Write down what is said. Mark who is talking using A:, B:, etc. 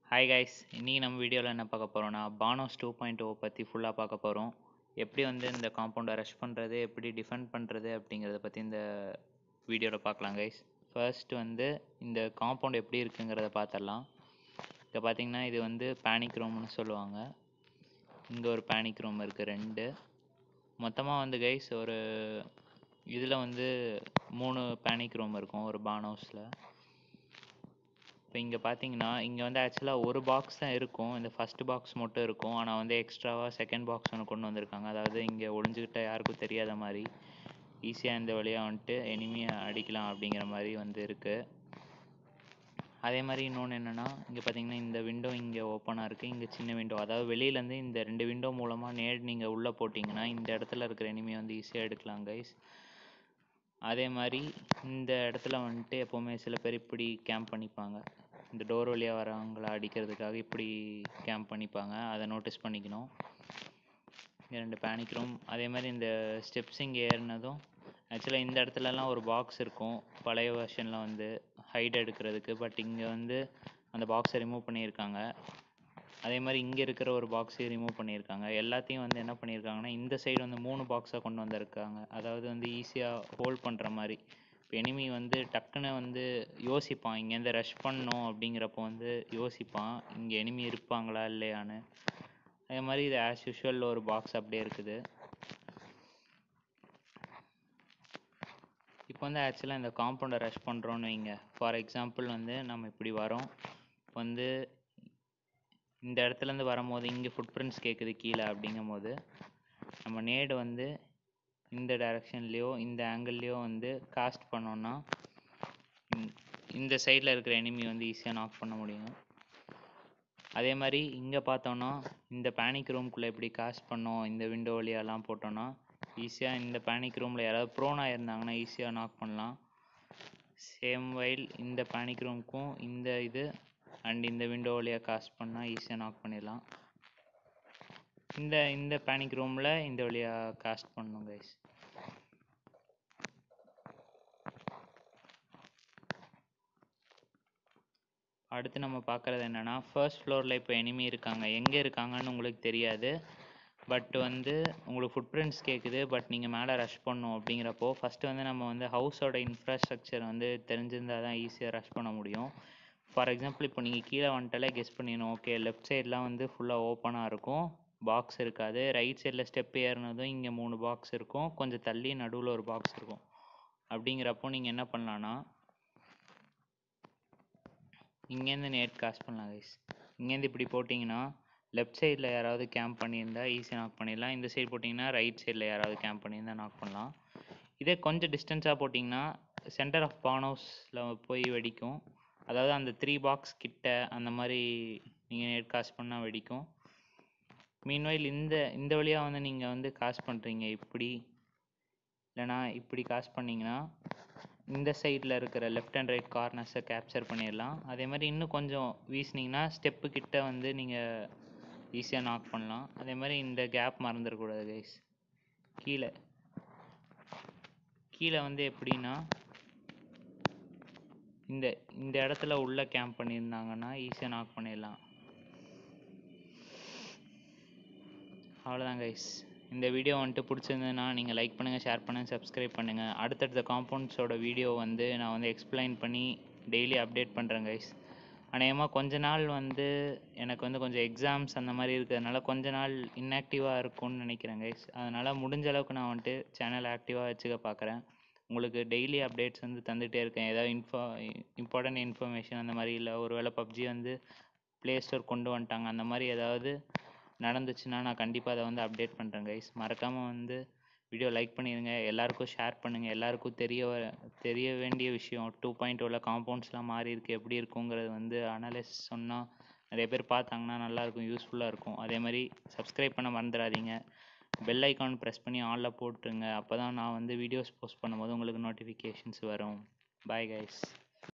A: hi guys இன்றைக்கி நம்ம வீடியோவில் என்ன பார்க்க போகிறோம்னா பானோஸ் டூ பாயிண்ட் ஓ பற்றி ஃபுல்லாக பார்க்க போகிறோம் எப்படி வந்து இந்த காம்பவுண்டை ரஷ் பண்ணுறது எப்படி டிஃபெண்ட் பண்ணுறது அப்படிங்கிறத பற்றி இந்த வீடியோவில் பார்க்கலாம் கைஸ் ஃபர்ஸ்ட் வந்து இந்த காம்பவுண்ட் எப்படி இருக்குங்கிறத பார்த்துடலாம் இப்போ பார்த்தீங்கன்னா இது வந்து பேனிக் ரூம்னு சொல்லுவாங்க இங்கே ஒரு பேனிக் ரூம் இருக்குது ரெண்டு மொத்தமாக வந்து கைஸ் ஒரு இதில் வந்து மூணு பேனிக் ரூம் இருக்கும் ஒரு பானோஸில் இப்போ இங்கே பார்த்தீங்கன்னா இங்கே வந்து ஆக்சுவலாக ஒரு பாக்ஸ் தான் இருக்கும் இந்த ஃபஸ்ட் பாக்ஸ் மட்டும் இருக்கும் ஆனால் வந்து எக்ஸ்ட்ராவாக செகண்ட் பாக்ஸ் ஒன்று கொண்டு வந்திருக்காங்க அதாவது இங்கே ஒளிஞ்சுக்கிட்ட யாருக்கும் தெரியாத மாதிரி ஈஸியாக இந்த வழியாக வந்துட்டு எனிமியை அடிக்கலாம் அப்படிங்கிற மாதிரி வந்து இருக்குது அதே மாதிரி இன்னொன்று என்னென்னா இங்கே பார்த்தீங்கன்னா இந்த விண்டோ இங்கே ஓப்பனாக இருக்குது இங்கே சின்ன விண்டோ அதாவது வெளியிலேருந்து இந்த ரெண்டு விண்டோ மூலமாக நேர் நீங்கள் உள்ளே போட்டிங்கன்னா இந்த இடத்துல இருக்கிற எனிமியை வந்து ஈஸியாக எடுக்கலாம் கைஸ் அதே மாதிரி இந்த இடத்துல வந்துட்டு எப்போவுமே சில பேர் இப்படி கேம்ப் பண்ணிப்பாங்க இந்த டோர் வழியாக வரவங்கள அடிக்கிறதுக்காக இப்படி கேம்ப் பண்ணிப்பாங்க அதை நோட்டீஸ் பண்ணிக்கணும் இங்கே ரெண்டு பேனிக் ரூம் அதே மாதிரி இந்த ஸ்டெப்ஸ் இங்கே ஏறினதும் ஆக்சுவலாக இந்த இடத்துலலாம் ஒரு பாக்ஸ் இருக்கும் பழைய வெர்ஷனில் வந்து ஹைட் எடுக்கிறதுக்கு பட் இங்கே வந்து அந்த பாக்ஸை ரிமூவ் பண்ணியிருக்காங்க அதே மாதிரி இங்கே இருக்கிற ஒரு பாக்ஸையும் ரிமூவ் பண்ணியிருக்காங்க எல்லாத்தையும் வந்து என்ன பண்ணியிருக்காங்கன்னா இந்த சைடு வந்து மூணு பாக்ஸாக கொண்டு வந்திருக்காங்க அதாவது வந்து ஈஸியாக ஹோல்ட் பண்ணுற மாதிரி இப்போ எனிமி வந்து டக்குன்னு வந்து யோசிப்பான் இங்கேருந்து ரஷ் பண்ணணும் அப்படிங்கிறப்போ வந்து யோசிப்பான் இங்கே எனிமி இருப்பாங்களா இல்லையான்னு அதே மாதிரி இது ஆஸ் யூஷுவல் ஒரு பாக்ஸ் அப்படியே இருக்குது இப்போ வந்து ஆக்சுவலாக இந்த காம்பவுண்டை ரஷ் பண்ணுறோன்னு வைங்க ஃபார் எக்ஸாம்பிள் வந்து நம்ம இப்படி வரோம் வந்து இந்த இடத்துலேருந்து வரும்போது இங்கே ஃபுட் பிரிண்ட்ஸ் கேட்குது கீழே அப்படிங்கும் போது நம்ம நேடு வந்து இந்த டைரக்ஷன்லேயோ இந்த ஆங்கிள்லேயோ வந்து காஸ்ட் பண்ணோன்னா இந்த சைடில் இருக்கிற எனிமி வந்து ஈஸியாக நாக் பண்ண முடியும் அதே மாதிரி இங்கே பார்த்தோன்னா இந்த பேனிக் ரூம்குள்ளே எப்படி காஸ்ட் பண்ணோம் இந்த விண்டோ வழியாலாம் போட்டோன்னா ஈஸியாக இந்த பேனிக் ரூமில் யாராவது ப்ரோனாக இருந்தாங்கன்னா ஈஸியாக நாக் பண்ணலாம் சேம் வைல் இந்த பேனிக் ரூமுக்கும் இந்த இது அண்ட் இந்த விண்டோ வழியாக காஸ்ட் பண்ணால் ஈஸியாக நாக் பண்ணிடலாம் இந்த இந்த பேனிக் ரூமில் இந்த வழியாக காஸ்ட் பண்ணணும் கைஸ் அடுத்து நம்ம பார்க்குறது என்னென்னா ஃபர்ஸ்ட் ஃப்ளோரில் இப்போ எனிமி இருக்காங்க எங்கே இருக்காங்கன்னு உங்களுக்கு தெரியாது பட் வந்து உங்களுக்கு ஃபுட் பிரிண்ட்ஸ் கேட்குது பட் நீங்கள் மேலே ரஷ் பண்ணும் அப்படிங்கிறப்போ ஃபஸ்ட்டு வந்து நம்ம வந்து ஹவுஸோட இன்ஃப்ராஸ்ட்ரக்சர் வந்து தெரிஞ்சிருந்தால் தான் ஈஸியாக ரஷ் பண்ண முடியும் ஃபார் எக்ஸாம்பிள் இப்போ நீங்கள் கீழே வந்துட்டாலே கெஸ் பண்ணிடணும் ஓகே லெஃப்ட் சைட்லாம் வந்து ஃபுல்லாக ஓப்பனாக இருக்கும் பாக்ஸ் இருக்காது ரைட் சைடில் ஸ்டெப் ஏறினதும் இங்கே மூணு பாக்ஸ் இருக்கும் கொஞ்சம் தள்ளி நடுவில் ஒரு பாக்ஸ் இருக்கும் அப்படிங்கிறப்போ நீங்கள் என்ன பண்ணலான்னா இங்கேருந்து நேட் காஸ்ட் பண்ணலாம் கைஸ் இங்கேருந்து இப்படி போட்டிங்கன்னா லெஃப்ட் சைடில் யாராவது கேம்ப் பண்ணியிருந்தா ஈஸியாக நாக் பண்ணிடலாம் இந்த சைடு போட்டிங்கன்னா ரைட் சைடில் யாராவது கேம்ப் பண்ணியிருந்தா நாக் பண்ணலாம் இதே கொஞ்சம் டிஸ்டன்ஸாக போட்டிங்கன்னா சென்டர் ஆஃப் பானோஸில் போய் வெடிக்கும் அதாவது அந்த த்ரீ பாக்ஸ் கிட்ட அந்த மாதிரி நீங்கள் நெட் காஸ்ட் பண்ணால் வெடிக்கும் மீன்வைல் இந்த இந்த வழியாக வந்து நீங்கள் வந்து காசு பண்ணுறீங்க இப்படி இல்லைனா இப்படி காசு பண்ணிங்கன்னா இந்த சைடில் இருக்கிற லெஃப்ட் அண்ட் ரைட் கார்னர்ஸை கேப்சர் பண்ணிடலாம் அதே மாதிரி இன்னும் கொஞ்சம் வீசினீங்கன்னா ஸ்டெப்பு கிட்ட வந்து நீங்கள் ஈஸியாக நாக் பண்ணலாம் அதே மாதிரி இந்த கேப் மறந்துடக்கூடாது கைஸ் கீழே கீழே வந்து எப்படின்னா இந்த இந்த இடத்துல உள்ள கேம்ப் பண்ணியிருந்தாங்கன்னா ஈஸியாக நாக் பண்ணிடலாம் அவ்வளோதான் கைஸ் இந்த வீடியோ வந்துட்டு பிடிச்சிருந்ததுன்னா நீங்கள் லைக் பண்ணுங்கள் ஷேர் பண்ணுங்கள் சப்ஸ்கிரைப் பண்ணுங்கள் அடுத்தடுத்த காம்பவுண்ட்ஸோட வீடியோ வந்து நான் வந்து எக்ஸ்பிளைன் பண்ணி டெய்லி அப்டேட் பண்ணுறேன் கைஸ் அநேகமாக கொஞ்ச நாள் வந்து எனக்கு வந்து கொஞ்சம் எக்ஸாம்ஸ் அந்த மாதிரி இருக்கிறதுனால கொஞ்ச நாள் இன்ஆக்டிவாக இருக்கும்னு நினைக்கிறேன் கைஸ் அதனால் முடிஞ்ச அளவுக்கு நான் வந்துட்டு சேனல் ஆக்டிவாக வச்சுக்க பார்க்குறேன் உங்களுக்கு டெய்லி அப்டேட்ஸ் வந்து தந்துகிட்டே இருக்கேன் ஏதாவது இன்ஃபோ இம்பார்ட்டன்ட் இன்ஃபர்மேஷன் அந்த மாதிரி இல்லை ஒரு வேளை பப்ஜி வந்து ப்ளே ஸ்டோர் கொண்டு வந்துட்டாங்க அந்த மாதிரி ஏதாவது நடந்துச்சுன்னா நான் கண்டிப்பாக அதை வந்து அப்டேட் பண்ணுறேன் கைஸ் மறக்காமல் வந்து வீடியோ லைக் பண்ணிடுங்க எல்லாருக்கும் ஷேர் பண்ணுங்கள் எல்லாருக்கும் தெரிய தெரிய வேண்டிய விஷயம் டூ பாயிண்ட் ஓவில் காம்பவுண்ட்ஸ்லாம் மாறி இருக்குது எப்படி இருக்குங்கிறது வந்து அனலைஸ் சொன்னால் நிறைய பேர் பார்த்தாங்கன்னா நல்லாயிருக்கும் யூஸ்ஃபுல்லாக இருக்கும் அதே மாதிரி சப்ஸ்கிரைப் பண்ண மறந்துடாதீங்க பெல் ஐக்கான் ப்ரெஸ் பண்ணி ஆனில் போட்டுருங்க அப்போ தான் நான் வந்து வீடியோஸ் போஸ்ட் பண்ணும்போது உங்களுக்கு நோட்டிஃபிகேஷன்ஸ் வரும் பாய் கைஸ்